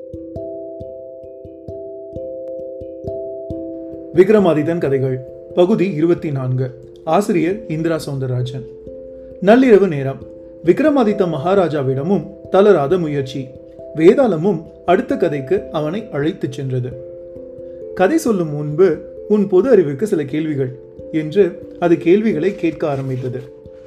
விக்ரமாதித்தன் கதைகள் பகுதி இருபத்தி நான்கு ஆசிரியர் இந்திரா சௌந்தரராஜன் நள்ளிரவு நேரம் விக்ரமாதித்த மகாராஜாவிடமும் தளராத முயற்சி வேதாளமும் அடுத்த கதைக்கு அவனை அழைத்துச் சென்றது கதை சொல்லும் முன்பு உன் பொது அறிவுக்கு சில கேள்விகள் என்று அது கேள்விகளை கேட்க ஆரம்பித்தது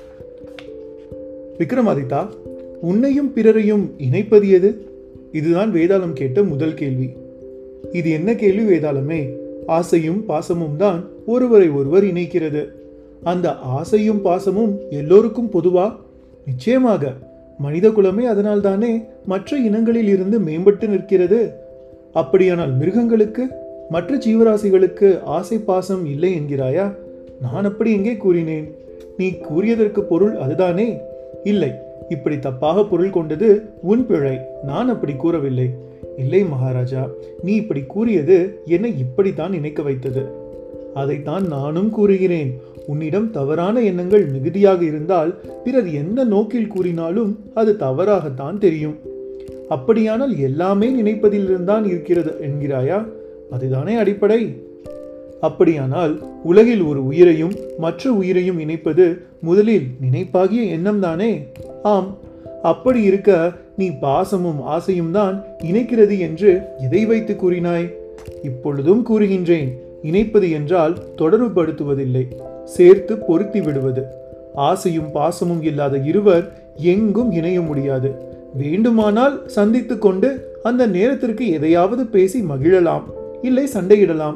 விக்ரமாதித்தா உன்னையும் பிறரையும் இணைப்பது எது இதுதான் வேதாளம் கேட்ட முதல் கேள்வி இது என்ன கேள்வி வேதாளமே ஆசையும் பாசமும் தான் ஒருவரை ஒருவர் இணைக்கிறது அந்த ஆசையும் பாசமும் எல்லோருக்கும் பொதுவா நிச்சயமாக மனித குலமே அதனால்தானே மற்ற இனங்களில் இருந்து மேம்பட்டு நிற்கிறது அப்படியானால் மிருகங்களுக்கு மற்ற ஜீவராசிகளுக்கு ஆசை பாசம் இல்லை என்கிறாயா நான் அப்படி எங்கே கூறினேன் நீ கூறியதற்கு பொருள் அதுதானே இல்லை இப்படி தப்பாக பொருள் கொண்டது உன் பிழை நான் அப்படி கூறவில்லை இல்லை மகாராஜா நீ இப்படி கூறியது என்னை இப்படித்தான் நினைக்க வைத்தது அதைத்தான் நானும் கூறுகிறேன் உன்னிடம் தவறான எண்ணங்கள் மிகுதியாக இருந்தால் பிறர் எந்த நோக்கில் கூறினாலும் அது தவறாகத்தான் தெரியும் அப்படியானால் எல்லாமே நினைப்பதிலிருந்தான் இருக்கிறது என்கிறாயா அதுதானே அடிப்படை அப்படியானால் உலகில் ஒரு உயிரையும் மற்ற உயிரையும் இணைப்பது முதலில் நினைப்பாகிய எண்ணம் தானே ஆம் அப்படி இருக்க நீ பாசமும் ஆசையும் தான் இணைக்கிறது என்று எதை வைத்து கூறினாய் இப்பொழுதும் கூறுகின்றேன் இணைப்பது என்றால் தொடர்புபடுத்துவதில்லை சேர்த்து பொருத்தி விடுவது ஆசையும் பாசமும் இல்லாத இருவர் எங்கும் இணைய முடியாது வேண்டுமானால் சந்தித்து கொண்டு அந்த நேரத்திற்கு எதையாவது பேசி மகிழலாம் இல்லை சண்டையிடலாம்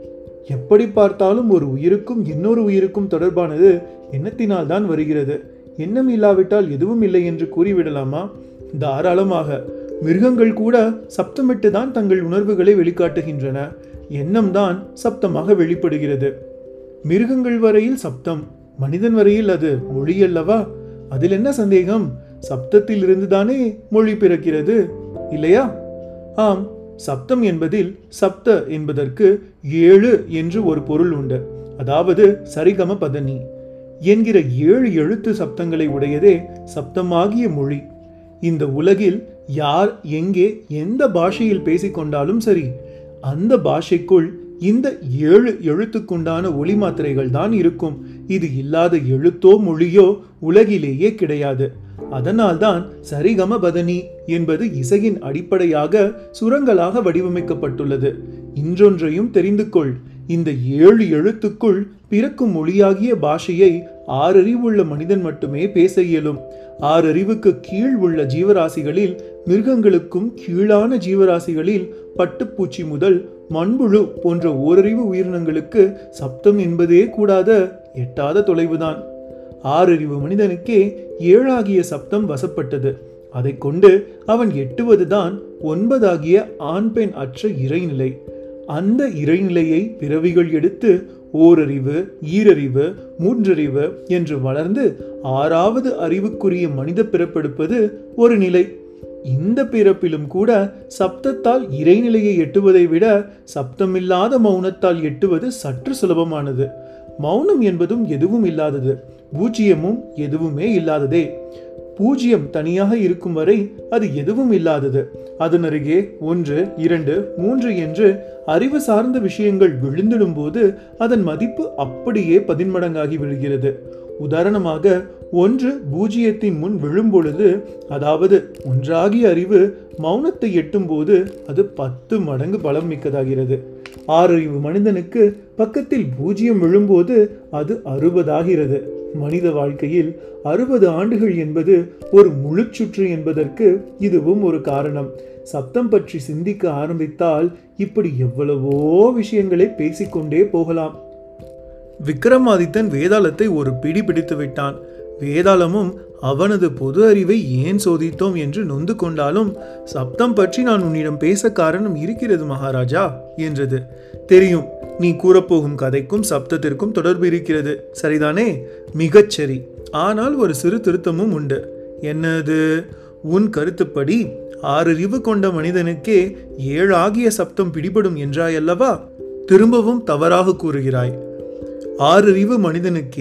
எப்படி பார்த்தாலும் ஒரு உயிருக்கும் இன்னொரு உயிருக்கும் தொடர்பானது எண்ணத்தினால் தான் வருகிறது எண்ணம் இல்லாவிட்டால் எதுவும் இல்லை என்று கூறிவிடலாமா தாராளமாக மிருகங்கள் கூட சப்தமிட்டு தான் தங்கள் உணர்வுகளை வெளிக்காட்டுகின்றன எண்ணம் தான் சப்தமாக வெளிப்படுகிறது மிருகங்கள் வரையில் சப்தம் மனிதன் வரையில் அது மொழி அல்லவா அதில் என்ன சந்தேகம் சப்தத்தில் இருந்துதானே மொழி பிறக்கிறது இல்லையா ஆம் சப்தம் என்பதில் சப்த என்பதற்கு ஏழு என்று ஒரு பொருள் உண்டு அதாவது சரிகம பதனி என்கிற ஏழு எழுத்து சப்தங்களை உடையதே சப்தமாகிய மொழி இந்த உலகில் யார் எங்கே எந்த பாஷையில் பேசிக்கொண்டாலும் சரி அந்த பாஷைக்குள் இந்த ஏழு எழுத்துக்குண்டான ஒளி மாத்திரைகள் தான் இருக்கும் இது இல்லாத எழுத்தோ மொழியோ உலகிலேயே கிடையாது அதனால்தான் சரிகம பதனி என்பது இசையின் அடிப்படையாக சுரங்களாக வடிவமைக்கப்பட்டுள்ளது இன்றொன்றையும் தெரிந்து கொள் இந்த ஏழு எழுத்துக்குள் பிறக்கும் மொழியாகிய பாஷையை ஆறறிவுள்ள மனிதன் மட்டுமே பேச இயலும் ஆறறிவுக்கு கீழ் உள்ள ஜீவராசிகளில் மிருகங்களுக்கும் கீழான ஜீவராசிகளில் பட்டுப்பூச்சி முதல் மண்புழு போன்ற ஓரறிவு உயிரினங்களுக்கு சப்தம் என்பதே கூடாத எட்டாத தொலைவுதான் ஆறறிவு மனிதனுக்கே ஏழாகிய சப்தம் வசப்பட்டது அதை கொண்டு அவன் எட்டுவதுதான் ஒன்பதாகிய ஆண் பெண் அற்ற இறைநிலை அந்த இறைநிலையை பிறவிகள் எடுத்து ஓரறிவு ஈரறிவு மூன்றறிவு என்று வளர்ந்து ஆறாவது அறிவுக்குரிய மனித பிறப்பெடுப்பது ஒரு நிலை இந்த பிறப்பிலும் கூட சப்தத்தால் இறைநிலையை எட்டுவதை விட சப்தமில்லாத மௌனத்தால் எட்டுவது சற்று சுலபமானது மௌனம் என்பதும் எதுவும் இல்லாதது பூஜ்ஜியமும் எதுவுமே இல்லாததே பூஜ்ஜியம் தனியாக இருக்கும் வரை அது எதுவும் இல்லாதது அதன் அருகே ஒன்று இரண்டு மூன்று என்று அறிவு சார்ந்த விஷயங்கள் விழுந்திடும் போது அதன் மதிப்பு அப்படியே பதின்மடங்காகி விடுகிறது உதாரணமாக ஒன்று பூஜ்ஜியத்தின் முன் விழும்பொழுது அதாவது ஒன்றாகிய அறிவு மௌனத்தை எட்டும் போது அது பத்து மடங்கு பலம் மிக்கதாகிறது ஆறறிவு மனிதனுக்கு பக்கத்தில் பூஜ்ஜியம் விழும்போது அது அறுபதாகிறது மனித வாழ்க்கையில் அறுபது ஆண்டுகள் என்பது ஒரு முழு சுற்று என்பதற்கு இதுவும் ஒரு காரணம் சப்தம் பற்றி சிந்திக்க ஆரம்பித்தால் இப்படி எவ்வளவோ விஷயங்களை பேசிக்கொண்டே போகலாம் விக்ரமாதித்தன் வேதாளத்தை ஒரு பிடி பிடித்து விட்டான் வேதாளமும் அவனது பொது அறிவை ஏன் சோதித்தோம் என்று நொந்து கொண்டாலும் சப்தம் பற்றி நான் உன்னிடம் பேச காரணம் இருக்கிறது மகாராஜா என்றது தெரியும் நீ கூறப்போகும் கதைக்கும் சப்தத்திற்கும் தொடர்பு இருக்கிறது சரிதானே மிகச் சரி ஆனால் ஒரு சிறு திருத்தமும் உண்டு என்னது உன் கருத்துப்படி ஆறறிவு கொண்ட மனிதனுக்கே ஏழாகிய சப்தம் பிடிபடும் என்றாயல்லவா திரும்பவும் தவறாக கூறுகிறாய் ஆறறிவு மனிதனுக்கே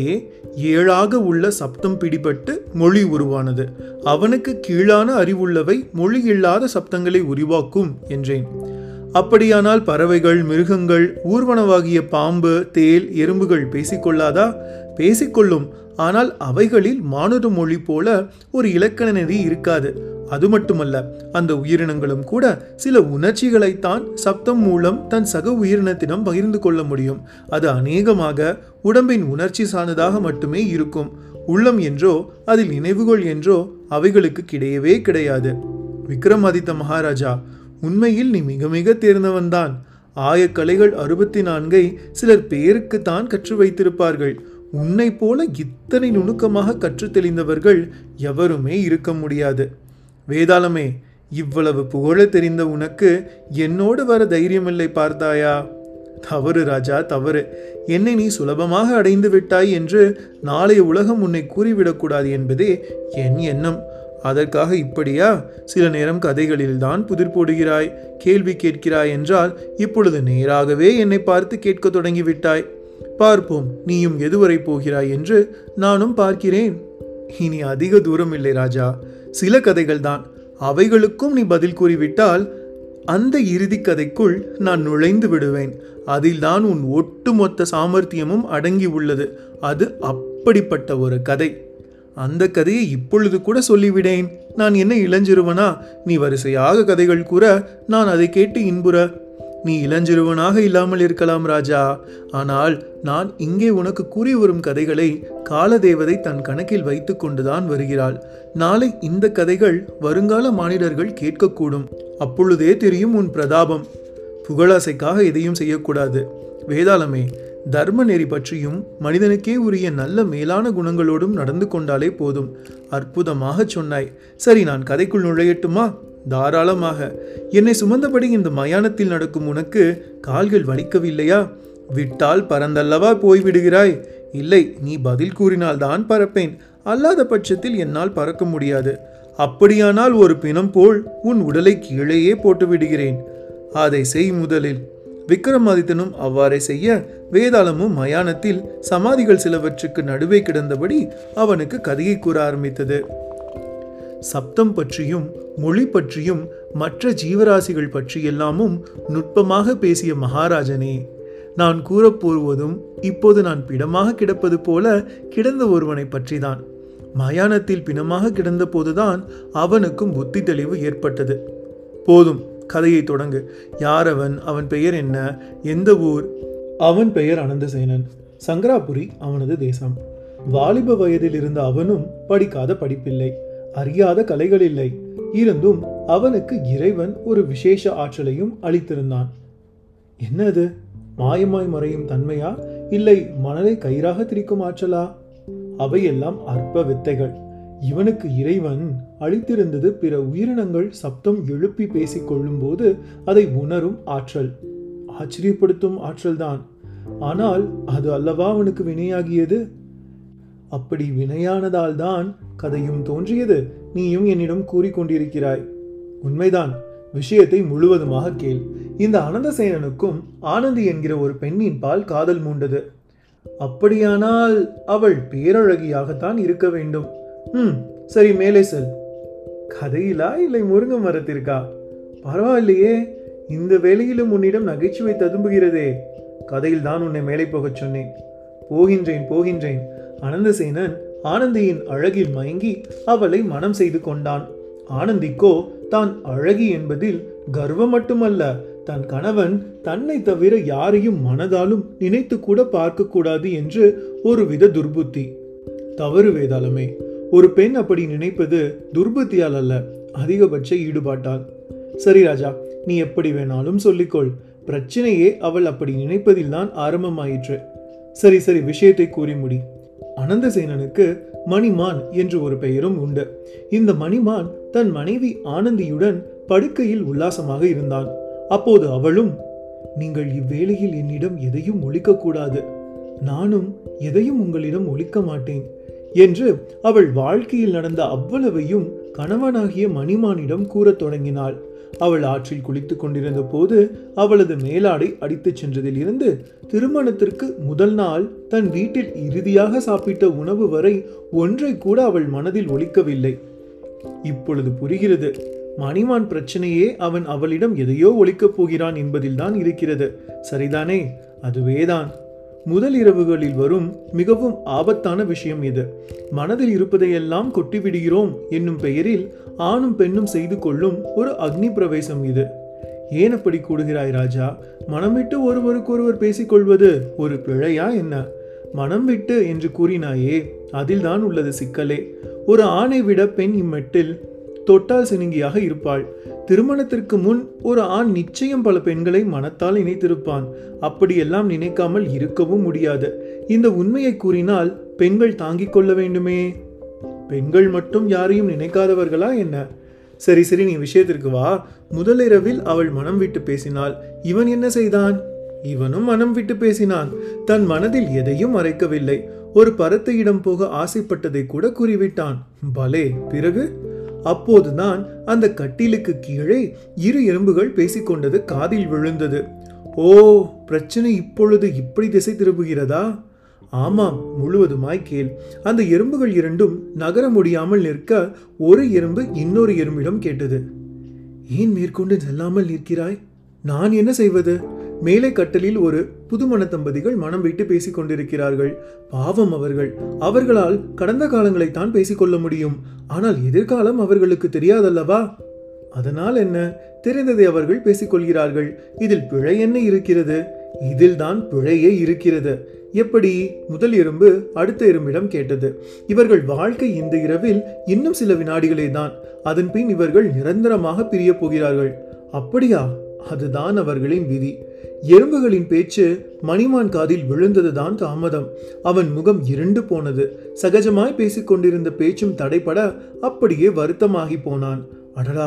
ஏழாக உள்ள சப்தம் பிடிபட்டு மொழி உருவானது அவனுக்கு கீழான அறிவுள்ளவை மொழி இல்லாத சப்தங்களை உருவாக்கும் என்றேன் அப்படியானால் பறவைகள் மிருகங்கள் ஊர்வனவாகிய பாம்பு தேல் எறும்புகள் பேசிக்கொள்ளாதா பேசிக்கொள்ளும் ஆனால் அவைகளில் மானுட மொழி போல ஒரு இலக்கண நெறி இருக்காது அது மட்டுமல்ல அந்த உயிரினங்களும் கூட சில உணர்ச்சிகளைத்தான் சப்தம் மூலம் தன் சக உயிரினத்திடம் பகிர்ந்து கொள்ள முடியும் அது அநேகமாக உடம்பின் உணர்ச்சி சார்ந்ததாக மட்டுமே இருக்கும் உள்ளம் என்றோ அதில் நினைவுகள் என்றோ அவைகளுக்கு கிடையவே கிடையாது விக்ரமாதித்த மகாராஜா உண்மையில் நீ மிக மிக தேர்ந்தவன்தான் ஆயக்கலைகள் அறுபத்தி நான்கை சிலர் பேருக்குத்தான் கற்று வைத்திருப்பார்கள் உன்னை போல இத்தனை நுணுக்கமாக கற்றுத் தெளிந்தவர்கள் எவருமே இருக்க முடியாது வேதாளமே இவ்வளவு புகழ தெரிந்த உனக்கு என்னோடு வர தைரியமில்லை பார்த்தாயா தவறு ராஜா தவறு என்னை நீ சுலபமாக அடைந்து விட்டாய் என்று நாளைய உலகம் உன்னை கூறிவிடக்கூடாது என்பதே என் எண்ணம் அதற்காக இப்படியா சில நேரம் கதைகளில்தான் புதிர் போடுகிறாய் கேள்வி கேட்கிறாய் என்றால் இப்பொழுது நேராகவே என்னை பார்த்து கேட்கத் தொடங்கிவிட்டாய் பார்ப்போம் நீயும் எதுவரை போகிறாய் என்று நானும் பார்க்கிறேன் இனி அதிக தூரம் இல்லை ராஜா சில கதைகள் தான் அவைகளுக்கும் நீ பதில் கூறிவிட்டால் அந்த இறுதி கதைக்குள் நான் நுழைந்து விடுவேன் அதில்தான் உன் ஒட்டுமொத்த சாமர்த்தியமும் அடங்கி உள்ளது அது அப்படிப்பட்ட ஒரு கதை அந்த கதையை இப்பொழுது கூட சொல்லிவிடேன் நான் என்ன இளஞ்சிறுவனா நீ வரிசையாக கதைகள் கூற நான் அதை கேட்டு இன்புற நீ இளஞ்சிறுவனாக இல்லாமல் இருக்கலாம் ராஜா ஆனால் நான் இங்கே உனக்கு கூறி வரும் கதைகளை காலதேவதை தன் கணக்கில் வைத்து கொண்டுதான் வருகிறாள் நாளை இந்த கதைகள் வருங்கால மானிடர்கள் கேட்கக்கூடும் அப்பொழுதே தெரியும் உன் பிரதாபம் புகழாசைக்காக எதையும் செய்யக்கூடாது வேதாளமே தர்ம நெறி பற்றியும் மனிதனுக்கே உரிய நல்ல மேலான குணங்களோடும் நடந்து கொண்டாலே போதும் அற்புதமாக சொன்னாய் சரி நான் கதைக்குள் நுழையட்டுமா தாராளமாக என்னை சுமந்தபடி இந்த மயானத்தில் நடக்கும் உனக்கு கால்கள் வலிக்கவில்லையா விட்டால் பறந்தல்லவா போய்விடுகிறாய் இல்லை நீ பதில் கூறினால்தான் பறப்பேன் அல்லாத பட்சத்தில் என்னால் பறக்க முடியாது அப்படியானால் ஒரு பிணம் போல் உன் உடலை கீழேயே போட்டு விடுகிறேன் அதை செய் முதலில் விக்ரமாதித்தனும் அவ்வாறே செய்ய வேதாளமும் மயானத்தில் சமாதிகள் சிலவற்றுக்கு நடுவே கிடந்தபடி அவனுக்கு கதையை கூற ஆரம்பித்தது சப்தம் பற்றியும் மொழி பற்றியும் மற்ற ஜீவராசிகள் பற்றியெல்லாமும் நுட்பமாக பேசிய மகாராஜனே நான் கூறப்போவதும் இப்போது நான் பிணமாக கிடப்பது போல கிடந்த ஒருவனை பற்றிதான் மயானத்தில் பிணமாக கிடந்த போதுதான் அவனுக்கும் புத்தி தெளிவு ஏற்பட்டது போதும் கதையை தொடங்கு யார் அவன் அவன் பெயர் என்ன எந்த ஊர் அவன் பெயர் அனந்தசேனன் சங்கராபுரி அவனது தேசம் வாலிப வயதில் இருந்த அவனும் படிக்காத படிப்பில்லை அறியாத கலைகள் இல்லை இருந்தும் அவனுக்கு இறைவன் ஒரு விசேஷ ஆற்றலையும் அளித்திருந்தான் என்ன அது மாயமாய் மறையும் தன்மையா இல்லை மணலை கயிறாக திரிக்கும் ஆற்றலா அவையெல்லாம் அற்ப வித்தைகள் இவனுக்கு இறைவன் அளித்திருந்தது பிற உயிரினங்கள் சப்தம் எழுப்பி பேசிக் கொள்ளும்போது அதை உணரும் ஆற்றல் ஆச்சரியப்படுத்தும் ஆற்றல்தான் ஆனால் அது அல்லவா அவனுக்கு வினையாகியது அப்படி வினையானதால் தான் கதையும் தோன்றியது நீயும் என்னிடம் கூறிக்கொண்டிருக்கிறாய் உண்மைதான் விஷயத்தை முழுவதுமாக கேள் இந்த அனந்தசேனனுக்கும் ஆனந்தி என்கிற ஒரு பெண்ணின் பால் காதல் மூண்டது அப்படியானால் அவள் பேரழகியாகத்தான் இருக்க வேண்டும் ம் சரி மேலே செல் கதையிலா இல்லை முருங்க மரத்திற்கா பரவாயில்லையே இந்த வேளையிலும் உன்னிடம் நகைச்சுவை ததும்புகிறதே கதையில் தான் உன்னை மேலே போகச் சொன்னேன் போகின்றேன் போகின்றேன் அனந்தசேனன் ஆனந்தியின் அழகில் மயங்கி அவளை மனம் செய்து கொண்டான் ஆனந்திக்கோ தான் அழகி என்பதில் கர்வம் மட்டுமல்ல தன் கணவன் தன்னை தவிர யாரையும் மனதாலும் நினைத்து கூட பார்க்கக்கூடாது என்று ஒருவித துர்புத்தி தவறு வேதாளமே ஒரு பெண் அப்படி நினைப்பது துர்புத்தியால் அல்ல அதிகபட்ச ஈடுபாட்டால் சரி ராஜா நீ எப்படி வேணாலும் சொல்லிக்கொள் பிரச்சனையே அவள் அப்படி நினைப்பதில் தான் ஆரம்பமாயிற்று சரி சரி விஷயத்தை கூறி முடி அனந்தசேனனுக்கு மணிமான் என்று ஒரு பெயரும் உண்டு இந்த மணிமான் தன் மனைவி ஆனந்தியுடன் படுக்கையில் உல்லாசமாக இருந்தான் அப்போது அவளும் நீங்கள் இவ்வேளையில் என்னிடம் எதையும் ஒழிக்கக்கூடாது நானும் எதையும் உங்களிடம் ஒழிக்க மாட்டேன் என்று அவள் வாழ்க்கையில் நடந்த அவ்வளவையும் கணவனாகிய மணிமானிடம் கூறத் தொடங்கினாள் அவள் ஆற்றில் குளித்துக் கொண்டிருந்த போது அவளது மேலாடை அடித்துச் சென்றதில் இருந்து திருமணத்திற்கு முதல் நாள் தன் வீட்டில் இறுதியாக சாப்பிட்ட உணவு வரை ஒன்றை கூட அவள் மனதில் ஒலிக்கவில்லை இப்பொழுது புரிகிறது மணிமான் பிரச்சனையே அவன் அவளிடம் எதையோ ஒழிக்கப் போகிறான் என்பதில்தான் இருக்கிறது சரிதானே அதுவேதான் முதல் இரவுகளில் வரும் மிகவும் ஆபத்தான விஷயம் இது மனதில் இருப்பதையெல்லாம் கொட்டிவிடுகிறோம் என்னும் பெயரில் ஆணும் பெண்ணும் செய்து கொள்ளும் ஒரு அக்னி பிரவேசம் இது ஏன் அப்படி கூடுகிறாய் ராஜா மனம் விட்டு ஒருவருக்கொருவர் பேசிக்கொள்வது ஒரு பிழையா என்ன மனம் விட்டு என்று கூறினாயே அதில்தான் உள்ளது சிக்கலே ஒரு ஆணை விட பெண் இம்மெட்டில் தொட்டால் சினுங்கியாக இருப்பாள் திருமணத்திற்கு முன் ஒரு ஆண் நிச்சயம் பல பெண்களை மனத்தால் இணைத்திருப்பான் அப்படியெல்லாம் நினைக்காமல் இருக்கவும் முடியாது இந்த உண்மையை கூறினால் பெண்கள் தாங்கிக் கொள்ள வேண்டுமே பெண்கள் மட்டும் யாரையும் நினைக்காதவர்களா என்ன சரி சரி நீ விஷயத்திற்கு வா முதலிரவில் அவள் மனம் விட்டு பேசினாள் இவன் என்ன செய்தான் இவனும் மனம் விட்டு பேசினான் தன் மனதில் எதையும் மறைக்கவில்லை ஒரு பரத்தையிடம் போக ஆசைப்பட்டதை கூட கூறிவிட்டான் பலே பிறகு அப்போதுதான் அந்த கட்டிலுக்கு கீழே இரு எறும்புகள் பேசிக்கொண்டது காதில் விழுந்தது ஓ பிரச்சனை இப்பொழுது இப்படி திசை திரும்புகிறதா ஆமாம் முழுவதுமாய் கேள் அந்த எறும்புகள் இரண்டும் நகர முடியாமல் நிற்க ஒரு எறும்பு இன்னொரு எறும்பிடம் கேட்டது ஏன் மேற்கொண்டு செல்லாமல் நிற்கிறாய் நான் என்ன செய்வது மேலே கட்டலில் ஒரு புதுமண தம்பதிகள் மனம் விட்டு பேசிக் கொண்டிருக்கிறார்கள் பாவம் அவர்கள் அவர்களால் கடந்த காலங்களைத்தான் பேசிக்கொள்ள முடியும் ஆனால் எதிர்காலம் அவர்களுக்கு தெரியாதல்லவா அதனால் என்ன தெரிந்ததை அவர்கள் பேசிக்கொள்கிறார்கள் இதில் பிழை என்ன இருக்கிறது இதில்தான் பிழையே இருக்கிறது எப்படி முதல் எறும்பு அடுத்த எறும்பிடம் கேட்டது இவர்கள் வாழ்க்கை இந்த இரவில் இன்னும் சில வினாடிகளே தான் அதன் பின் இவர்கள் நிரந்தரமாக பிரியப் போகிறார்கள் அப்படியா அதுதான் அவர்களின் விதி எறும்புகளின் பேச்சு மணிமான் காதில் விழுந்ததுதான் தாமதம் அவன் முகம் இருண்டு போனது சகஜமாய் பேசிக் கொண்டிருந்த பேச்சும் தடைபட அப்படியே வருத்தமாகி போனான் அடடா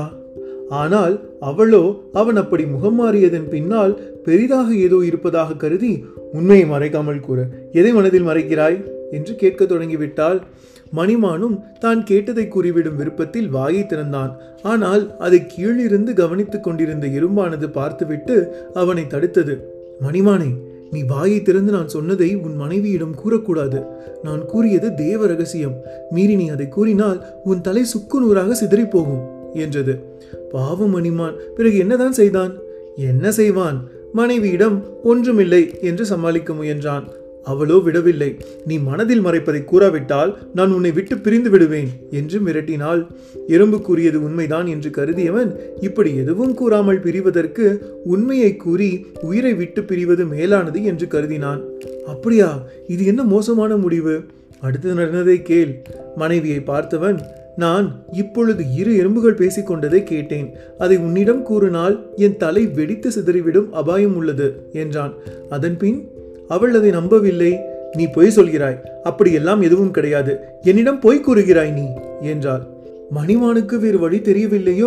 ஆனால் அவளோ அவன் அப்படி முகம் மாறியதன் பின்னால் பெரிதாக ஏதோ இருப்பதாக கருதி உண்மையை மறைக்காமல் கூற எதை மனதில் மறைக்கிறாய் என்று கேட்கத் தொடங்கிவிட்டாள் மணிமானும் தான் கேட்டதை கூறிவிடும் விருப்பத்தில் வாயை திறந்தான் ஆனால் அதை கீழிருந்து கவனித்துக் கொண்டிருந்த எறும்பானது பார்த்துவிட்டு அவனை தடுத்தது மணிமானே நீ வாயை திறந்து நான் சொன்னதை உன் மனைவியிடம் கூறக்கூடாது நான் கூறியது தேவ ரகசியம் மீறி நீ அதை கூறினால் உன் தலை சுக்கு நூறாக சிதறி போகும் என்றது பாவம் மணிமான் பிறகு என்னதான் செய்தான் என்ன செய்வான் மனைவியிடம் ஒன்றுமில்லை என்று சமாளிக்க முயன்றான் அவளோ விடவில்லை நீ மனதில் மறைப்பதை கூறாவிட்டால் நான் உன்னை விட்டு பிரிந்து விடுவேன் என்று மிரட்டினாள் எறும்பு கூறியது உண்மைதான் என்று கருதியவன் இப்படி எதுவும் கூறாமல் பிரிவதற்கு உண்மையை கூறி உயிரை விட்டு பிரிவது மேலானது என்று கருதினான் அப்படியா இது என்ன மோசமான முடிவு அடுத்து நடந்ததை கேள் மனைவியை பார்த்தவன் நான் இப்பொழுது இரு எறும்புகள் பேசிக்கொண்டதை கேட்டேன் அதை உன்னிடம் கூறினால் என் தலை வெடித்து சிதறிவிடும் அபாயம் உள்ளது என்றான் அதன்பின் அவள் அதை நம்பவில்லை நீ பொய் சொல்கிறாய் அப்படியெல்லாம் எதுவும் கிடையாது என்னிடம் பொய் கூறுகிறாய் நீ என்றாள் மணிமானுக்கு வேறு வழி தெரியவில்லையோ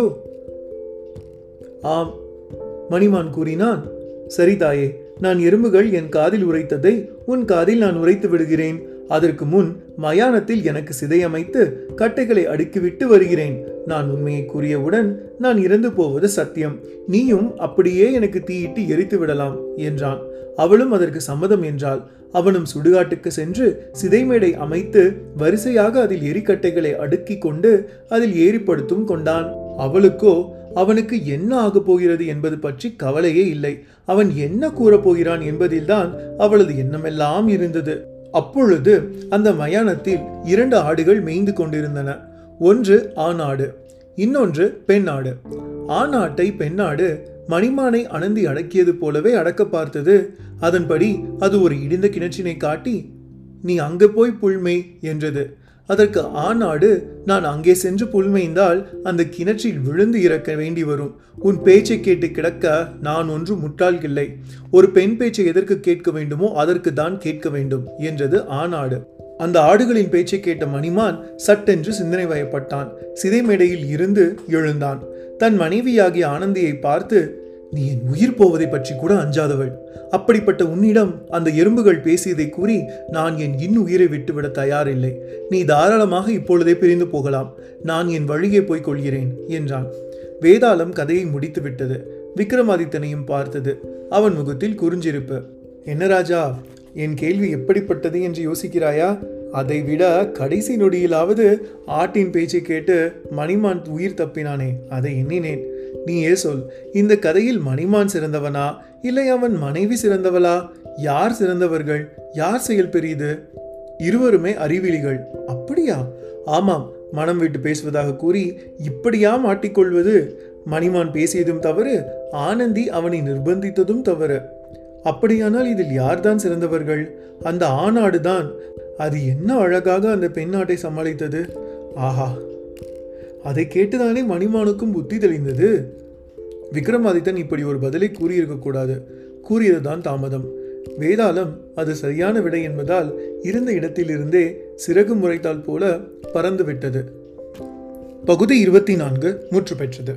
ஆம் மணிமான் கூறினான் சரி தாயே நான் எறும்புகள் என் காதில் உரைத்ததை உன் காதில் நான் உரைத்து விடுகிறேன் அதற்கு முன் மயானத்தில் எனக்கு சிதையமைத்து கட்டைகளை அடுக்கிவிட்டு வருகிறேன் நான் உண்மையை கூறியவுடன் நான் இறந்து போவது சத்தியம் நீயும் அப்படியே எனக்கு தீயிட்டு எரித்து விடலாம் என்றான் அவளும் அதற்கு சம்மதம் என்றாள் அவனும் சுடுகாட்டுக்கு சென்று சிதைமேடை அமைத்து வரிசையாக அதில் எரிக்கட்டைகளை அடுக்கிக் கொண்டு அதில் ஏறிப்படுத்தும் கொண்டான் அவளுக்கோ அவனுக்கு என்ன ஆகப் போகிறது என்பது பற்றி கவலையே இல்லை அவன் என்ன கூறப் போகிறான் என்பதில்தான் அவளது எண்ணமெல்லாம் இருந்தது அப்பொழுது அந்த மயானத்தில் இரண்டு ஆடுகள் மேய்ந்து கொண்டிருந்தன ஒன்று ஆணாடு இன்னொன்று பெண்ணாடு ஆணாட்டை பெண்ணாடு மணிமானை அனந்தி அடக்கியது போலவே அடக்க பார்த்தது அதன்படி அது ஒரு இடிந்த கிணற்றினை காட்டி நீ அங்கே போய் புல்மை என்றது அதற்கு ஆணாடு நான் அங்கே சென்று புல்மைந்தால் அந்த கிணற்றில் விழுந்து இறக்க வேண்டி வரும் உன் பேச்சை கேட்டு கிடக்க நான் ஒன்று முட்டாள் இல்லை ஒரு பெண் பேச்சை எதற்கு கேட்க வேண்டுமோ அதற்கு தான் கேட்க வேண்டும் என்றது ஆணாடு அந்த ஆடுகளின் பேச்சை கேட்ட மணிமான் சட்டென்று சிந்தனை வயப்பட்டான் சிதைமேடையில் இருந்து எழுந்தான் தன் மனைவியாகிய ஆனந்தியை பார்த்து நீ என் உயிர் போவதை பற்றி கூட அஞ்சாதவள் அப்படிப்பட்ட உன்னிடம் அந்த எறும்புகள் பேசியதை கூறி நான் என் இன் உயிரை விட்டுவிட தயாரில்லை நீ தாராளமாக இப்பொழுதே பிரிந்து போகலாம் நான் என் வழியே போய்க் கொள்கிறேன் என்றான் வேதாளம் கதையை முடித்து விட்டது விக்ரமாதித்தனையும் பார்த்தது அவன் முகத்தில் குறிஞ்சிருப்பு என்ன ராஜா என் கேள்வி எப்படிப்பட்டது என்று யோசிக்கிறாயா அதை விட கடைசி நொடியிலாவது ஆட்டின் பேச்சை கேட்டு மணிமான் உயிர் தப்பினானே அதை எண்ணினேன் நீயே சொல் இந்த கதையில் மணிமான் சிறந்தவனா இல்லை அவன் மனைவி சிறந்தவளா யார் சிறந்தவர்கள் யார் செயல் பெரியது இருவருமே அறிவிலிகள் அப்படியா ஆமாம் மனம் விட்டு பேசுவதாக கூறி இப்படியா மாட்டிக்கொள்வது மணிமான் பேசியதும் தவறு ஆனந்தி அவனை நிர்பந்தித்ததும் தவறு அப்படியானால் இதில் யார்தான் சிறந்தவர்கள் அந்த ஆணாடுதான் அது என்ன அழகாக அந்த பெண்ணாட்டை சமாளித்தது ஆஹா அதை கேட்டுதானே மணிமானுக்கும் புத்தி தெளிந்தது விக்ரமாதித்தன் இப்படி ஒரு பதிலை கூறியிருக்க கூடாது கூறியதுதான் தாமதம் வேதாளம் அது சரியான விடை என்பதால் இருந்த இடத்திலிருந்தே சிறகு முறைத்தால் போல பறந்து விட்டது பகுதி இருபத்தி நான்கு முற்று பெற்றது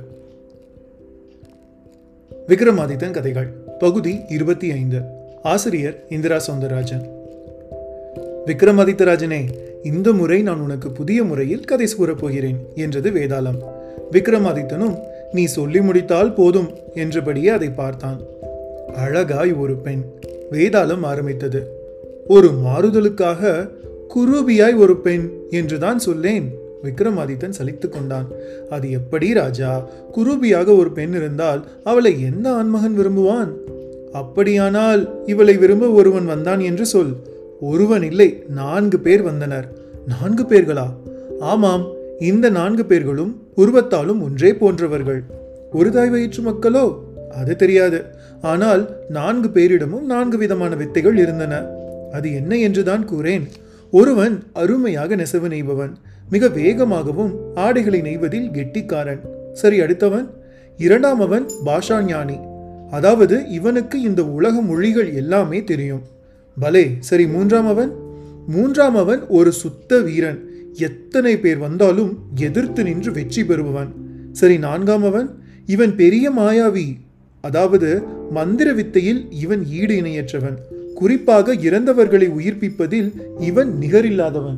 விக்ரமாதித்தன் கதைகள் பகுதி இருபத்தி ஐந்து ஆசிரியர் இந்திரா சௌந்தரராஜன் விக்ரமாதித்தராஜனே இந்த முறை நான் உனக்கு புதிய முறையில் கதை கூறப் போகிறேன் என்றது வேதாளம் விக்ரமாதித்தனும் நீ சொல்லி முடித்தால் போதும் என்றபடியே அதை பார்த்தான் அழகாய் ஒரு பெண் வேதாளம் ஆரம்பித்தது ஒரு மாறுதலுக்காக குரூபியாய் ஒரு பெண் என்றுதான் சொல்லேன் விக்ரமாதித்தன் சலித்துக் கொண்டான் அது எப்படி ராஜா குரூபியாக ஒரு பெண் இருந்தால் அவளை எந்த ஆண்மகன் விரும்புவான் அப்படியானால் இவளை விரும்ப ஒருவன் வந்தான் என்று சொல் ஒருவன் இல்லை நான்கு பேர் வந்தனர் நான்கு பேர்களா ஆமாம் இந்த நான்கு பேர்களும் உருவத்தாலும் ஒன்றே போன்றவர்கள் ஒரு தாய் வயிற்று மக்களோ அது தெரியாது ஆனால் நான்கு பேரிடமும் நான்கு விதமான வித்தைகள் இருந்தன அது என்ன என்றுதான் கூறேன் ஒருவன் அருமையாக நெசவு நெய்பவன் மிக வேகமாகவும் ஆடைகளை நெய்வதில் கெட்டிக்காரன் சரி அடுத்தவன் இரண்டாம் அவன் பாஷா ஞானி அதாவது இவனுக்கு இந்த உலக மொழிகள் எல்லாமே தெரியும் பலே சரி மூன்றாம் அவன் மூன்றாம் அவன் ஒரு சுத்த வீரன் எத்தனை பேர் வந்தாலும் எதிர்த்து நின்று வெற்றி பெறுபவன் சரி நான்காம் அவன் இவன் பெரிய மாயாவி அதாவது மந்திர வித்தையில் இவன் ஈடு இணையற்றவன் குறிப்பாக இறந்தவர்களை உயிர்ப்பிப்பதில் இவன் நிகரில்லாதவன்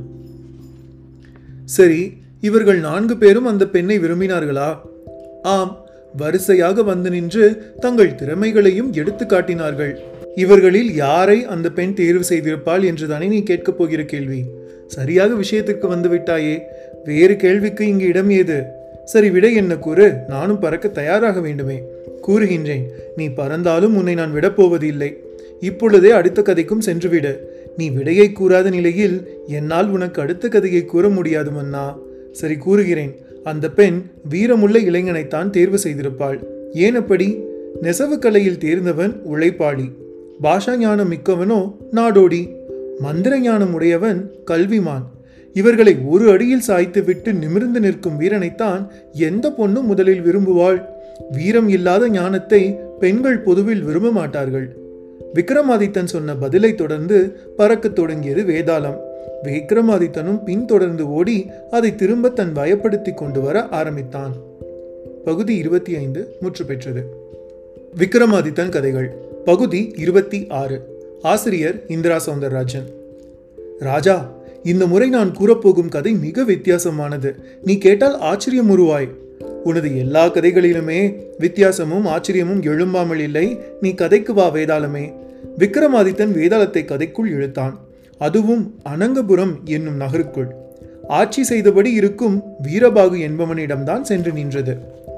சரி இவர்கள் நான்கு பேரும் அந்த பெண்ணை விரும்பினார்களா ஆம் வரிசையாக வந்து நின்று தங்கள் திறமைகளையும் எடுத்து காட்டினார்கள் இவர்களில் யாரை அந்த பெண் தேர்வு செய்திருப்பாள் என்றுதானே நீ கேட்கப் போகிற கேள்வி சரியாக விஷயத்திற்கு வந்து விட்டாயே வேறு கேள்விக்கு இங்கு இடம் ஏது சரி விடை என்ன கூறு நானும் பறக்க தயாராக வேண்டுமே கூறுகின்றேன் நீ பறந்தாலும் உன்னை நான் விடப்போவது இல்லை இப்பொழுதே அடுத்த கதைக்கும் சென்றுவிடு நீ விடையை கூறாத நிலையில் என்னால் உனக்கு அடுத்த கதையை கூற முடியாது மன்னா சரி கூறுகிறேன் அந்த பெண் வீரமுள்ள இளைஞனைத்தான் தேர்வு செய்திருப்பாள் ஏன் அப்படி நெசவு கலையில் தேர்ந்தவன் உழைப்பாளி பாஷா ஞானம் மிக்கவனோ நாடோடி மந்திர ஞானம் உடையவன் கல்விமான் இவர்களை ஒரு அடியில் சாய்த்து விட்டு நிமிர்ந்து நிற்கும் வீரனைத்தான் எந்த பொண்ணும் முதலில் விரும்புவாள் வீரம் இல்லாத ஞானத்தை பெண்கள் பொதுவில் விரும்ப மாட்டார்கள் விக்ரமாதித்தன் சொன்ன பதிலை தொடர்ந்து பறக்கத் தொடங்கியது வேதாளம் விக்ரமாதித்தனும் பின்தொடர்ந்து ஓடி அதை திரும்ப தன் வயப்படுத்தி கொண்டு வர ஆரம்பித்தான் பகுதி இருபத்தி ஐந்து முற்று பெற்றது விக்ரமாதித்தன் கதைகள் பகுதி இருபத்தி ஆறு ஆசிரியர் இந்திரா சௌந்தரராஜன் ராஜா இந்த முறை நான் கூறப்போகும் கதை மிக வித்தியாசமானது நீ கேட்டால் ஆச்சரியம் உருவாய் உனது எல்லா கதைகளிலுமே வித்தியாசமும் ஆச்சரியமும் எழும்பாமல் இல்லை நீ கதைக்கு வா வேதாளமே விக்ரமாதித்தன் வேதாளத்தை கதைக்குள் இழுத்தான் அதுவும் அனங்கபுரம் என்னும் நகருக்குள் ஆட்சி செய்தபடி இருக்கும் வீரபாகு என்பவனிடம்தான் சென்று நின்றது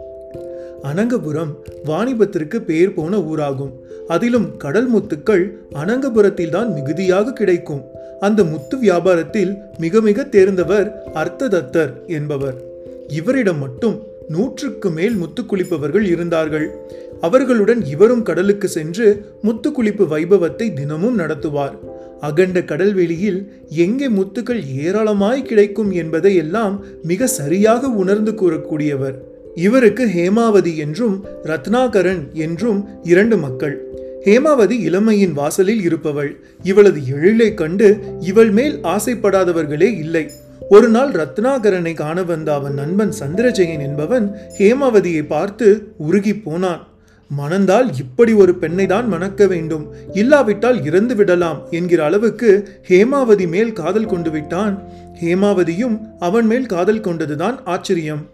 அனங்கபுரம் வாணிபத்திற்கு பேர் போன ஊராகும் அதிலும் கடல் முத்துக்கள் அனங்கபுரத்தில்தான் மிகுதியாக கிடைக்கும் அந்த முத்து வியாபாரத்தில் மிக மிக தேர்ந்தவர் அர்த்ததத்தர் என்பவர் இவரிடம் மட்டும் நூற்றுக்கு மேல் முத்து குளிப்பவர்கள் இருந்தார்கள் அவர்களுடன் இவரும் கடலுக்கு சென்று முத்து குளிப்பு வைபவத்தை தினமும் நடத்துவார் அகண்ட கடல்வெளியில் எங்கே முத்துக்கள் ஏராளமாய் கிடைக்கும் என்பதை எல்லாம் மிக சரியாக உணர்ந்து கூறக்கூடியவர் இவருக்கு ஹேமாவதி என்றும் ரத்னாகரன் என்றும் இரண்டு மக்கள் ஹேமாவதி இளமையின் வாசலில் இருப்பவள் இவளது எழிலை கண்டு இவள் மேல் ஆசைப்படாதவர்களே இல்லை ஒரு நாள் ரத்னாகரனை காண வந்த அவன் நண்பன் சந்திரஜெயன் என்பவன் ஹேமாவதியை பார்த்து உருகி போனான் மணந்தால் இப்படி ஒரு பெண்ணை தான் மணக்க வேண்டும் இல்லாவிட்டால் இறந்து விடலாம் என்கிற அளவுக்கு ஹேமாவதி மேல் காதல் கொண்டு விட்டான் ஹேமாவதியும் அவன் மேல் காதல் கொண்டதுதான் ஆச்சரியம்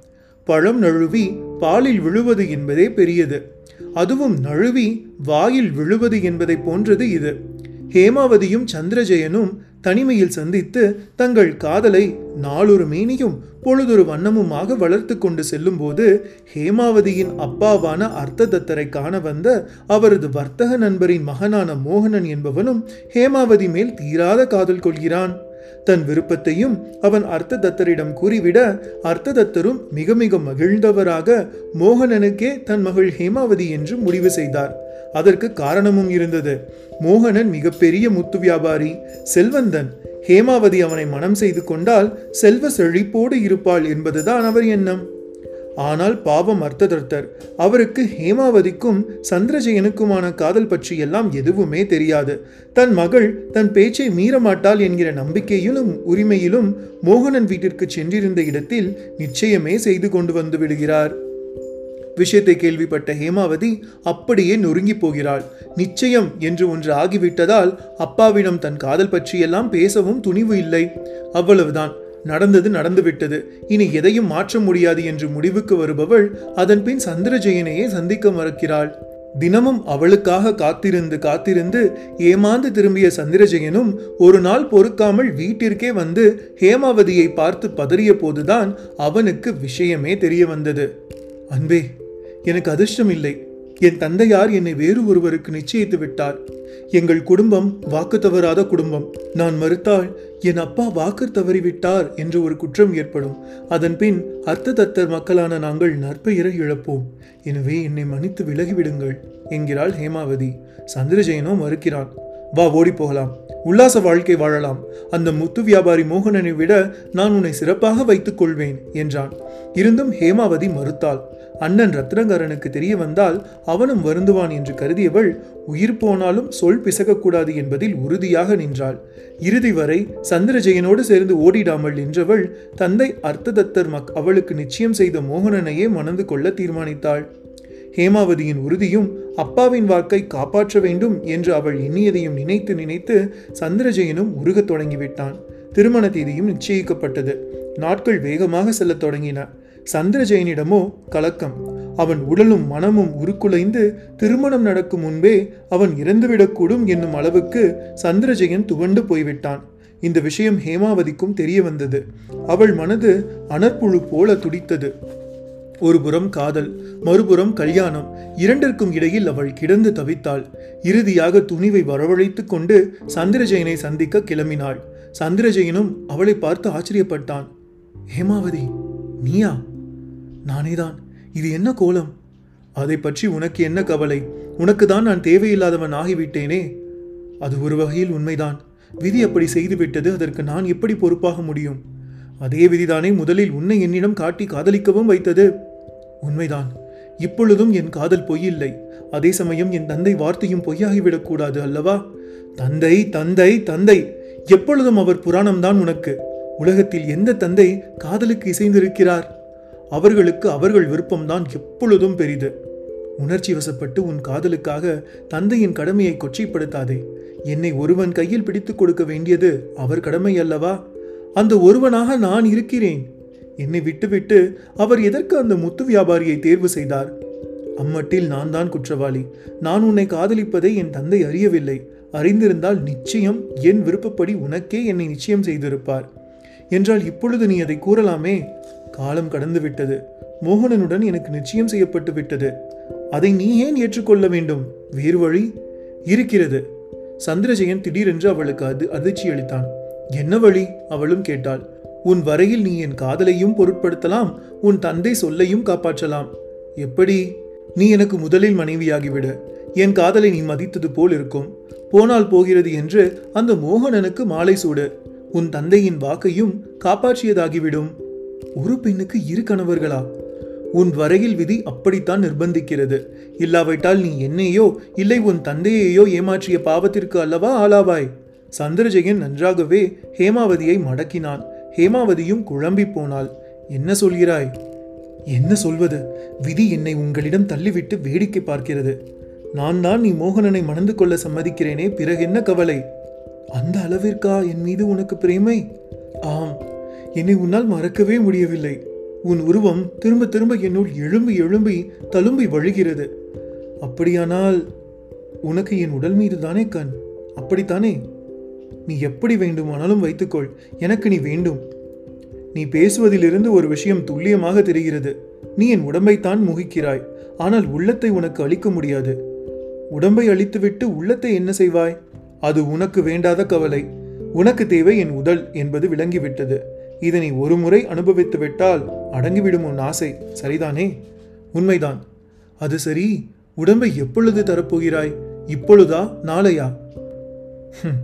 பழம் நழுவி பாலில் விழுவது என்பதே பெரியது அதுவும் நழுவி வாயில் விழுவது என்பதை போன்றது இது ஹேமாவதியும் சந்திரஜெயனும் தனிமையில் சந்தித்து தங்கள் காதலை நாளொரு மேனியும் பொழுதொரு வண்ணமுமாக வளர்த்து கொண்டு செல்லும்போது ஹேமாவதியின் அப்பாவான அர்த்ததத்தரை காண வந்த அவரது வர்த்தக நண்பரின் மகனான மோகனன் என்பவனும் ஹேமாவதி மேல் தீராத காதல் கொள்கிறான் தன் விருப்பத்தையும் அவன் அர்த்ததத்தரிடம் கூறிவிட அர்த்ததத்தரும் மிக மிக மகிழ்ந்தவராக மோகனனுக்கே தன் மகள் ஹேமாவதி என்று முடிவு செய்தார் அதற்கு காரணமும் இருந்தது மோகனன் மிகப்பெரிய முத்து வியாபாரி செல்வந்தன் ஹேமாவதி அவனை மனம் செய்து கொண்டால் செல்வ செழிப்போடு இருப்பாள் என்பதுதான் அவர் எண்ணம் ஆனால் பாவம் அர்த்ததர்த்தர் அவருக்கு ஹேமாவதிக்கும் சந்திரஜெயனுக்குமான காதல் பற்றி எல்லாம் எதுவுமே தெரியாது தன் மகள் தன் பேச்சை மீறமாட்டாள் என்கிற நம்பிக்கையிலும் உரிமையிலும் மோகனன் வீட்டிற்கு சென்றிருந்த இடத்தில் நிச்சயமே செய்து கொண்டு வந்து விடுகிறார் விஷயத்தை கேள்விப்பட்ட ஹேமாவதி அப்படியே நொறுங்கி போகிறாள் நிச்சயம் என்று ஒன்று ஆகிவிட்டதால் அப்பாவிடம் தன் காதல் பற்றியெல்லாம் பேசவும் துணிவு இல்லை அவ்வளவுதான் நடந்தது நடந்துவிட்டது இனி எதையும் மாற்ற முடியாது என்று முடிவுக்கு வருபவள் அதன் பின் சந்திரஜெயனையே சந்திக்க மறுக்கிறாள் தினமும் அவளுக்காக காத்திருந்து காத்திருந்து ஏமாந்து திரும்பிய சந்திரஜெயனும் ஒரு நாள் பொறுக்காமல் வீட்டிற்கே வந்து ஹேமாவதியை பார்த்து பதறிய போதுதான் அவனுக்கு விஷயமே தெரிய வந்தது அன்பே எனக்கு அதிர்ஷ்டம் இல்லை என் தந்தையார் என்னை வேறு ஒருவருக்கு நிச்சயித்து விட்டார் எங்கள் குடும்பம் வாக்கு தவறாத குடும்பம் நான் மறுத்தால் என் அப்பா வாக்கு தவறிவிட்டார் என்று ஒரு குற்றம் ஏற்படும் அதன் பின் அர்த்த தத்தர் மக்களான நாங்கள் நற்பெயரை இழப்போம் எனவே என்னை மன்னித்து விலகிவிடுங்கள் என்கிறாள் ஹேமாவதி சந்திரஜெயனோ மறுக்கிறான் வா ஓடி போகலாம் உல்லாச வாழ்க்கை வாழலாம் அந்த முத்து வியாபாரி மோகனனை விட நான் உன்னை சிறப்பாக வைத்துக் கொள்வேன் என்றான் இருந்தும் ஹேமாவதி மறுத்தாள் அண்ணன் ரத்னகரனுக்கு தெரிய வந்தால் அவனும் வருந்துவான் என்று கருதியவள் உயிர் போனாலும் சொல் பிசகக்கூடாது என்பதில் உறுதியாக நின்றாள் இறுதி வரை சந்திரஜெயனோடு சேர்ந்து ஓடிடாமல் நின்றவள் தந்தை அர்த்ததத்தர் மக் அவளுக்கு நிச்சயம் செய்த மோகனனையே மணந்து கொள்ள தீர்மானித்தாள் ஹேமாவதியின் உறுதியும் அப்பாவின் வாக்கை காப்பாற்ற வேண்டும் என்று அவள் எண்ணியதையும் நினைத்து நினைத்து சந்திரஜெயனும் உருகத் தொடங்கிவிட்டான் திருமண தேதியும் நிச்சயிக்கப்பட்டது நாட்கள் வேகமாக செல்லத் தொடங்கின சந்திரஜெயனிடமோ கலக்கம் அவன் உடலும் மனமும் உருக்குலைந்து திருமணம் நடக்கும் முன்பே அவன் இறந்துவிடக்கூடும் என்னும் அளவுக்கு சந்திரஜெயன் துவண்டு போய்விட்டான் இந்த விஷயம் ஹேமாவதிக்கும் தெரிய வந்தது அவள் மனது அனற்புழு போல துடித்தது ஒருபுறம் காதல் மறுபுறம் கல்யாணம் இரண்டிற்கும் இடையில் அவள் கிடந்து தவித்தாள் இறுதியாக துணிவை வரவழைத்துக் கொண்டு சந்திரஜெயனை சந்திக்க கிளம்பினாள் சந்திரஜெயனும் அவளை பார்த்து ஆச்சரியப்பட்டான் ஹேமாவதி நீயா நானேதான் இது என்ன கோலம் அதை பற்றி உனக்கு என்ன கவலை உனக்கு தான் நான் தேவையில்லாதவன் ஆகிவிட்டேனே அது ஒரு வகையில் உண்மைதான் விதி அப்படி செய்துவிட்டது அதற்கு நான் எப்படி பொறுப்பாக முடியும் அதே விதிதானே முதலில் உன்னை என்னிடம் காட்டி காதலிக்கவும் வைத்தது உண்மைதான் இப்பொழுதும் என் காதல் பொய்யில்லை அதே சமயம் என் தந்தை வார்த்தையும் பொய்யாகிவிடக்கூடாது அல்லவா தந்தை தந்தை தந்தை எப்பொழுதும் அவர் புராணம்தான் உனக்கு உலகத்தில் எந்த தந்தை காதலுக்கு இசைந்திருக்கிறார் அவர்களுக்கு அவர்கள் விருப்பம்தான் எப்பொழுதும் பெரிது உணர்ச்சி வசப்பட்டு உன் காதலுக்காக தந்தையின் கடமையை கொச்சைப்படுத்தாதே என்னை ஒருவன் கையில் பிடித்துக் கொடுக்க வேண்டியது அவர் கடமை அல்லவா அந்த ஒருவனாக நான் இருக்கிறேன் என்னை விட்டுவிட்டு அவர் எதற்கு அந்த முத்து வியாபாரியை தேர்வு செய்தார் அம்மட்டில் நான் தான் குற்றவாளி நான் உன்னை காதலிப்பதை என் தந்தை அறியவில்லை அறிந்திருந்தால் நிச்சயம் என் விருப்பப்படி உனக்கே என்னை நிச்சயம் செய்திருப்பார் என்றால் இப்பொழுது நீ அதை கூறலாமே காலம் கடந்து விட்டது மோகனனுடன் எனக்கு நிச்சயம் செய்யப்பட்டு விட்டது அதை நீ ஏன் ஏற்றுக்கொள்ள வேண்டும் வேறு வழி இருக்கிறது சந்திரஜெயன் திடீரென்று அவளுக்கு அது அதிர்ச்சி அளித்தான் என்ன வழி அவளும் கேட்டாள் உன் வரையில் நீ என் காதலையும் பொருட்படுத்தலாம் உன் தந்தை சொல்லையும் காப்பாற்றலாம் எப்படி நீ எனக்கு முதலில் மனைவியாகிவிடு என் காதலை நீ மதித்தது போல் இருக்கும் போனால் போகிறது என்று அந்த மோகனனுக்கு மாலை சூடு உன் தந்தையின் வாக்கையும் காப்பாற்றியதாகிவிடும் ஒரு பெண்ணுக்கு இரு கணவர்களா உன் வரையில் விதி அப்படித்தான் நிர்பந்திக்கிறது இல்லாவிட்டால் நீ என்னையோ இல்லை உன் தந்தையையோ ஏமாற்றிய பாவத்திற்கு அல்லவா ஆளாவாய் சந்திரஜெயன் நன்றாகவே ஹேமாவதியை மடக்கினான் ஹேமாவதியும் குழம்பி போனாள் என்ன சொல்கிறாய் என்ன சொல்வது விதி என்னை உங்களிடம் தள்ளிவிட்டு வேடிக்கை பார்க்கிறது நான் தான் நீ மோகனனை மணந்து கொள்ள சம்மதிக்கிறேனே பிறகு என்ன கவலை அந்த அளவிற்கா என் மீது உனக்கு பிரேமை ஆம் என்னை உன்னால் மறக்கவே முடியவில்லை உன் உருவம் திரும்ப திரும்ப என்னுள் எழும்பி எழும்பி தழும்பி வழிகிறது அப்படியானால் உனக்கு என் உடல் மீது தானே கண் அப்படித்தானே நீ எப்படி வேண்டுமானாலும் வைத்துக்கொள் எனக்கு நீ வேண்டும் நீ பேசுவதிலிருந்து ஒரு விஷயம் துல்லியமாக தெரிகிறது நீ என் உடம்பைத்தான் முகிக்கிறாய் ஆனால் உள்ளத்தை உனக்கு அளிக்க முடியாது உடம்பை அழித்துவிட்டு உள்ளத்தை என்ன செய்வாய் அது உனக்கு வேண்டாத கவலை உனக்கு தேவை என் உடல் என்பது விளங்கிவிட்டது இதனை ஒரு முறை அனுபவித்து விட்டால் அடங்கிவிடும் உன் ஆசை சரிதானே உண்மைதான் அது சரி உடம்பை எப்பொழுது தரப்போகிறாய் இப்பொழுதா நாளையா ஹம்.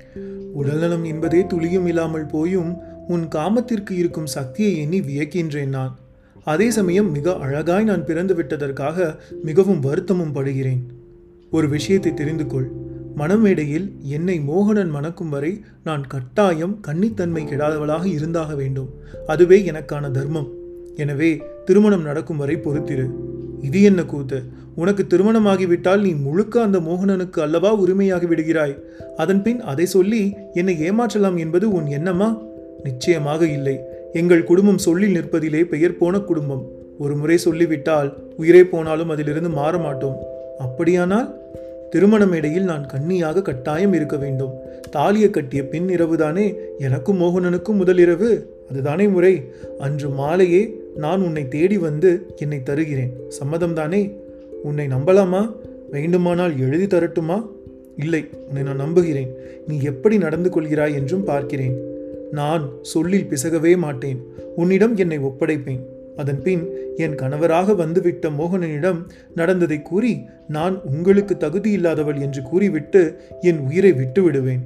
உடல்நலம் என்பதே துளியும் இல்லாமல் போயும் உன் காமத்திற்கு இருக்கும் சக்தியை எண்ணி வியக்கின்றேன் நான் அதே சமயம் மிக அழகாய் நான் பிறந்து விட்டதற்காக மிகவும் வருத்தமும் படுகிறேன் ஒரு விஷயத்தை தெரிந்து கொள் மணமேடையில் என்னை மோகனன் மணக்கும் வரை நான் கட்டாயம் கன்னித்தன்மை கெடாதவளாக இருந்தாக வேண்டும் அதுவே எனக்கான தர்மம் எனவே திருமணம் நடக்கும் வரை பொறுத்திரு இது என்ன கூத்து உனக்கு திருமணமாகிவிட்டால் நீ முழுக்க அந்த மோகனனுக்கு அல்லவா உரிமையாகி விடுகிறாய் அதன்பின் அதை சொல்லி என்னை ஏமாற்றலாம் என்பது உன் எண்ணமா நிச்சயமாக இல்லை எங்கள் குடும்பம் சொல்லில் நிற்பதிலே பெயர் போன குடும்பம் ஒரு முறை சொல்லிவிட்டால் உயிரே போனாலும் அதிலிருந்து மாற மாட்டோம் அப்படியானால் திருமண மேடையில் நான் கன்னியாக கட்டாயம் இருக்க வேண்டும் தாலியை கட்டிய பின் இரவுதானே எனக்கும் மோகனனுக்கும் முதல் இரவு அதுதானே முறை அன்று மாலையே நான் உன்னை தேடி வந்து என்னை தருகிறேன் சம்மதம்தானே உன்னை நம்பலாமா வேண்டுமானால் எழுதி தரட்டுமா இல்லை உன்னை நான் நம்புகிறேன் நீ எப்படி நடந்து கொள்கிறாய் என்றும் பார்க்கிறேன் நான் சொல்லில் பிசகவே மாட்டேன் உன்னிடம் என்னை ஒப்படைப்பேன் அதன்பின் என் கணவராக வந்துவிட்ட மோகனனிடம் நடந்ததை கூறி நான் உங்களுக்கு தகுதி இல்லாதவள் என்று கூறிவிட்டு என் உயிரை விட்டு விடுவேன்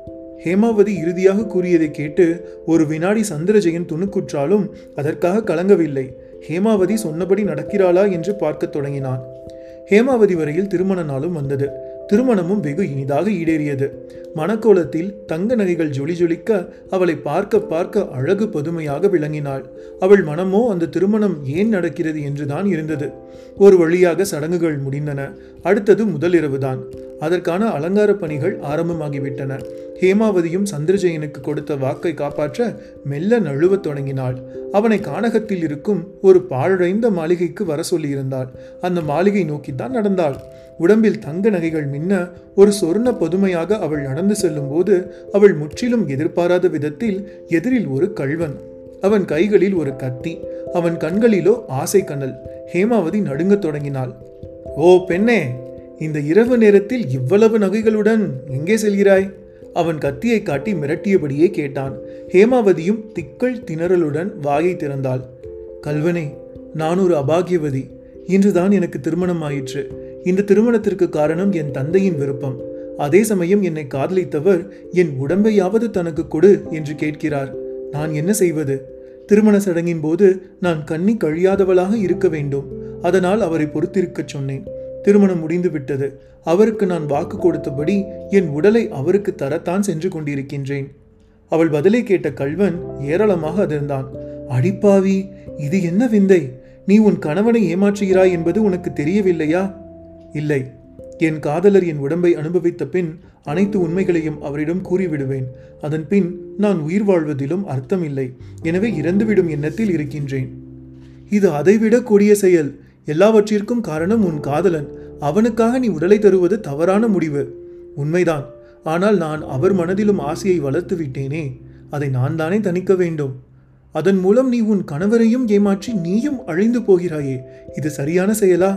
ஹேமாவதி இறுதியாக கூறியதை கேட்டு ஒரு வினாடி சந்திரஜெயன் துணுக்குற்றாலும் அதற்காக கலங்கவில்லை ஹேமாவதி சொன்னபடி நடக்கிறாளா என்று பார்க்கத் தொடங்கினான் ஹேமாவதி வரையில் திருமண நாளும் வந்தது திருமணமும் வெகு இனிதாக ஈடேறியது மணக்கோலத்தில் தங்க நகைகள் ஜொலி ஜொலிக்க அவளை பார்க்க பார்க்க அழகு பதுமையாக விளங்கினாள் அவள் மனமோ அந்த திருமணம் ஏன் நடக்கிறது என்றுதான் இருந்தது ஒரு வழியாக சடங்குகள் முடிந்தன அடுத்தது முதலிரவுதான் அதற்கான அலங்கார பணிகள் ஆரம்பமாகிவிட்டன ஹேமாவதியும் சந்திரஜெயனுக்கு கொடுத்த வாக்கை காப்பாற்ற மெல்ல நழுவத் தொடங்கினாள் அவனை கானகத்தில் இருக்கும் ஒரு பாழடைந்த மாளிகைக்கு வர சொல்லியிருந்தாள் அந்த மாளிகை நோக்கித்தான் நடந்தாள் உடம்பில் தங்க நகைகள் மின்ன ஒரு சொர்ண பதுமையாக அவள் நடந்து செல்லும்போது அவள் முற்றிலும் எதிர்பாராத விதத்தில் எதிரில் ஒரு கள்வன் அவன் கைகளில் ஒரு கத்தி அவன் கண்களிலோ ஆசை கண்ணல் ஹேமாவதி நடுங்கத் தொடங்கினாள் ஓ பெண்ணே இந்த இரவு நேரத்தில் இவ்வளவு நகைகளுடன் எங்கே செல்கிறாய் அவன் கத்தியை காட்டி மிரட்டியபடியே கேட்டான் ஹேமாவதியும் திக்கள் திணறலுடன் வாயை திறந்தாள் கல்வனே நான் ஒரு அபாகியவதி இன்றுதான் எனக்கு திருமணம் ஆயிற்று இந்த திருமணத்திற்கு காரணம் என் தந்தையின் விருப்பம் அதே சமயம் என்னை காதலித்தவர் என் உடம்பையாவது தனக்கு கொடு என்று கேட்கிறார் நான் என்ன செய்வது திருமண சடங்கின் போது நான் கண்ணி கழியாதவளாக இருக்க வேண்டும் அதனால் அவரை பொறுத்திருக்கச் சொன்னேன் திருமணம் முடிந்து விட்டது அவருக்கு நான் வாக்கு கொடுத்தபடி என் உடலை அவருக்கு தரத்தான் சென்று கொண்டிருக்கின்றேன் அவள் பதிலை கேட்ட கல்வன் ஏராளமாக அதிர்ந்தான் அடிப்பாவி இது என்ன விந்தை நீ உன் கணவனை ஏமாற்றுகிறாய் என்பது உனக்கு தெரியவில்லையா இல்லை என் காதலர் என் உடம்பை அனுபவித்த பின் அனைத்து உண்மைகளையும் அவரிடம் கூறிவிடுவேன் அதன் பின் நான் உயிர் வாழ்வதிலும் அர்த்தமில்லை எனவே இறந்துவிடும் எண்ணத்தில் இருக்கின்றேன் இது அதைவிட கொடிய செயல் எல்லாவற்றிற்கும் காரணம் உன் காதலன் அவனுக்காக நீ உடலை தருவது தவறான முடிவு உண்மைதான் ஆனால் நான் அவர் மனதிலும் ஆசையை வளர்த்து விட்டேனே அதை நான் தானே தணிக்க வேண்டும் அதன் மூலம் நீ உன் கணவரையும் ஏமாற்றி நீயும் அழிந்து போகிறாயே இது சரியான செயலா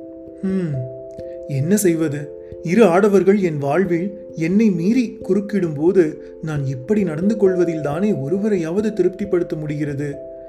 ஹம் என்ன செய்வது இரு ஆடவர்கள் என் வாழ்வில் என்னை மீறி குறுக்கிடும்போது நான் இப்படி நடந்து கொள்வதில் தானே ஒருவரையாவது திருப்திப்படுத்த முடிகிறது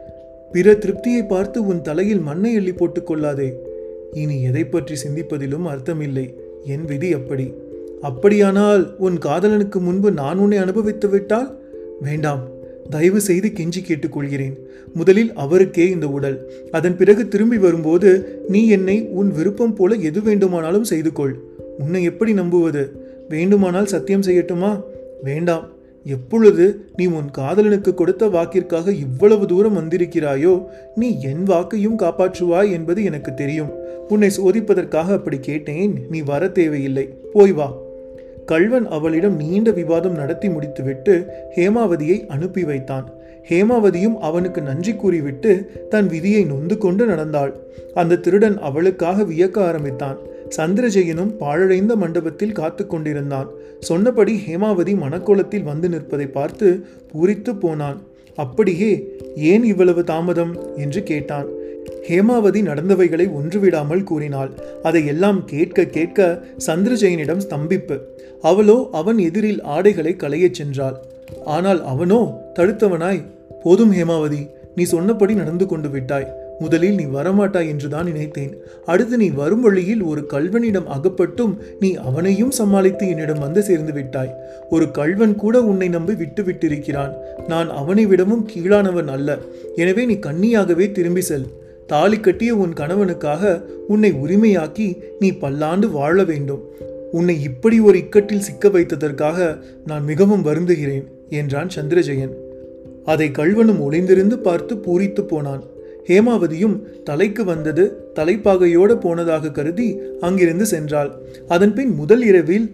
பிற திருப்தியை பார்த்து உன் தலையில் மண்ணை எள்ளி போட்டுக் கொள்ளாதே இனி எதை பற்றி சிந்திப்பதிலும் அர்த்தமில்லை என் விதி அப்படி அப்படியானால் உன் காதலனுக்கு முன்பு நான் உன்னை அனுபவித்து விட்டால் வேண்டாம் தயவு செய்து கெஞ்சி கேட்டுக்கொள்கிறேன் முதலில் அவருக்கே இந்த உடல் அதன் பிறகு திரும்பி வரும்போது நீ என்னை உன் விருப்பம் போல எது வேண்டுமானாலும் செய்து கொள் உன்னை எப்படி நம்புவது வேண்டுமானால் சத்தியம் செய்யட்டுமா வேண்டாம் எப்பொழுது நீ உன் காதலனுக்கு கொடுத்த வாக்கிற்காக இவ்வளவு தூரம் வந்திருக்கிறாயோ நீ என் வாக்கையும் காப்பாற்றுவாய் என்பது எனக்கு தெரியும் உன்னை சோதிப்பதற்காக அப்படி கேட்டேன் நீ வர தேவையில்லை போய் வா கள்வன் அவளிடம் நீண்ட விவாதம் நடத்தி முடித்துவிட்டு ஹேமாவதியை அனுப்பி வைத்தான் ஹேமாவதியும் அவனுக்கு நன்றி கூறிவிட்டு தன் விதியை நொந்து கொண்டு நடந்தாள் அந்த திருடன் அவளுக்காக வியக்க ஆரம்பித்தான் சந்திரஜெயனும் பாழடைந்த மண்டபத்தில் காத்து கொண்டிருந்தான் சொன்னபடி ஹேமாவதி மணக்கோலத்தில் வந்து நிற்பதை பார்த்து பூரித்து போனான் அப்படியே ஏன் இவ்வளவு தாமதம் என்று கேட்டான் ஹேமாவதி நடந்தவைகளை ஒன்றுவிடாமல் கூறினாள் அதை எல்லாம் கேட்க கேட்க சந்திரஜெயனிடம் ஸ்தம்பிப்பு அவளோ அவன் எதிரில் ஆடைகளை களையச் சென்றாள் ஆனால் அவனோ தடுத்தவனாய் போதும் ஹேமாவதி நீ சொன்னபடி நடந்து கொண்டு விட்டாய் முதலில் நீ வரமாட்டாய் என்றுதான் நினைத்தேன் அடுத்து நீ வரும் வழியில் ஒரு கல்வனிடம் அகப்பட்டும் நீ அவனையும் சமாளித்து என்னிடம் வந்து சேர்ந்து விட்டாய் ஒரு கல்வன் கூட உன்னை நம்பி விட்டு விட்டிருக்கிறான் நான் அவனை விடவும் கீழானவன் அல்ல எனவே நீ கன்னியாகவே திரும்பி செல் தாலி கட்டிய உன் கணவனுக்காக உன்னை உரிமையாக்கி நீ பல்லாண்டு வாழ வேண்டும் உன்னை இப்படி ஒரு இக்கட்டில் சிக்க வைத்ததற்காக நான் மிகவும் வருந்துகிறேன் என்றான் சந்திரஜெயன் அதை கள்வனும் ஒளிந்திருந்து பார்த்து பூரித்து போனான் ஹேமாவதியும் தலைக்கு வந்தது தலைப்பாகையோடு போனதாக கருதி அங்கிருந்து சென்றாள் அதன்பின் முதல் இரவில்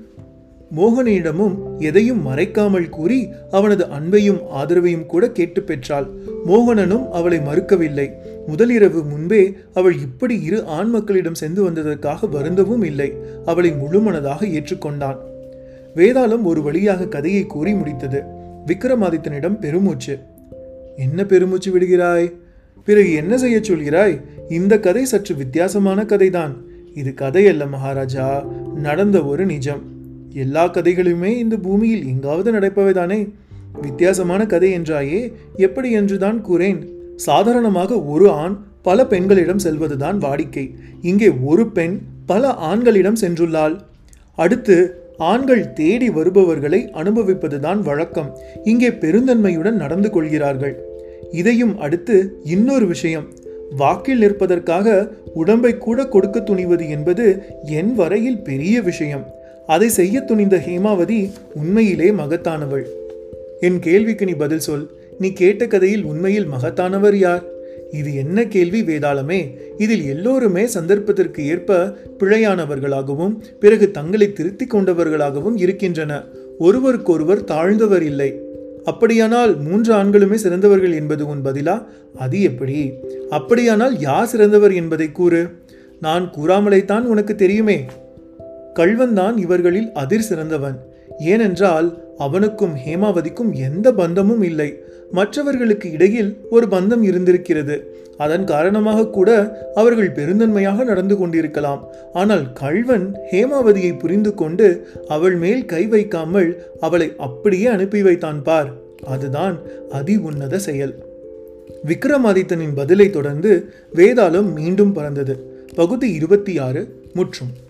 மோகனிடமும் எதையும் மறைக்காமல் கூறி அவனது அன்பையும் ஆதரவையும் கூட கேட்டு பெற்றாள் மோகனனும் அவளை மறுக்கவில்லை முதலிரவு முன்பே அவள் இப்படி இரு ஆண் மக்களிடம் சென்று வந்ததற்காக வருந்தவும் இல்லை அவளை முழுமனதாக ஏற்றுக்கொண்டான் வேதாளம் ஒரு வழியாக கதையை கூறி முடித்தது விக்ரமாதித்தனிடம் பெருமூச்சு என்ன பெருமூச்சு விடுகிறாய் பிறகு என்ன செய்யச் சொல்கிறாய் இந்த கதை சற்று வித்தியாசமான கதைதான் இது கதை அல்ல மகாராஜா நடந்த ஒரு நிஜம் எல்லா கதைகளுமே இந்த பூமியில் எங்காவது நடப்பவைதானே வித்தியாசமான கதை என்றாயே எப்படி என்றுதான் கூறேன் சாதாரணமாக ஒரு ஆண் பல பெண்களிடம் செல்வதுதான் வாடிக்கை இங்கே ஒரு பெண் பல ஆண்களிடம் சென்றுள்ளாள் அடுத்து ஆண்கள் தேடி வருபவர்களை அனுபவிப்பதுதான் வழக்கம் இங்கே பெருந்தன்மையுடன் நடந்து கொள்கிறார்கள் இதையும் அடுத்து இன்னொரு விஷயம் வாக்கில் நிற்பதற்காக உடம்பை கூட கொடுக்க துணிவது என்பது என் வரையில் பெரிய விஷயம் அதை செய்ய துணிந்த ஹேமாவதி உண்மையிலே மகத்தானவள் என் கேள்விக்கு நீ பதில் சொல் நீ கேட்ட கதையில் உண்மையில் மகத்தானவர் யார் இது என்ன கேள்வி வேதாளமே இதில் எல்லோருமே சந்தர்ப்பத்திற்கு ஏற்ப பிழையானவர்களாகவும் பிறகு தங்களை திருத்திக் கொண்டவர்களாகவும் இருக்கின்றன ஒருவருக்கொருவர் தாழ்ந்தவர் இல்லை அப்படியானால் மூன்று ஆண்களுமே சிறந்தவர்கள் என்பது உன் பதிலா அது எப்படி அப்படியானால் யார் சிறந்தவர் என்பதை கூறு நான் கூறாமலைத்தான் உனக்கு தெரியுமே கள்வன்தான் இவர்களில் அதிர் சிறந்தவன் ஏனென்றால் அவனுக்கும் ஹேமாவதிக்கும் எந்த பந்தமும் இல்லை மற்றவர்களுக்கு இடையில் ஒரு பந்தம் இருந்திருக்கிறது அதன் காரணமாக கூட அவர்கள் பெருந்தன்மையாக நடந்து கொண்டிருக்கலாம் ஆனால் கள்வன் ஹேமாவதியை புரிந்து கொண்டு அவள் மேல் கை வைக்காமல் அவளை அப்படியே அனுப்பி வைத்தான் பார் அதுதான் அதி உன்னத செயல் விக்ரமாதித்தனின் பதிலை தொடர்ந்து வேதாளம் மீண்டும் பறந்தது பகுதி இருபத்தி ஆறு முற்றும்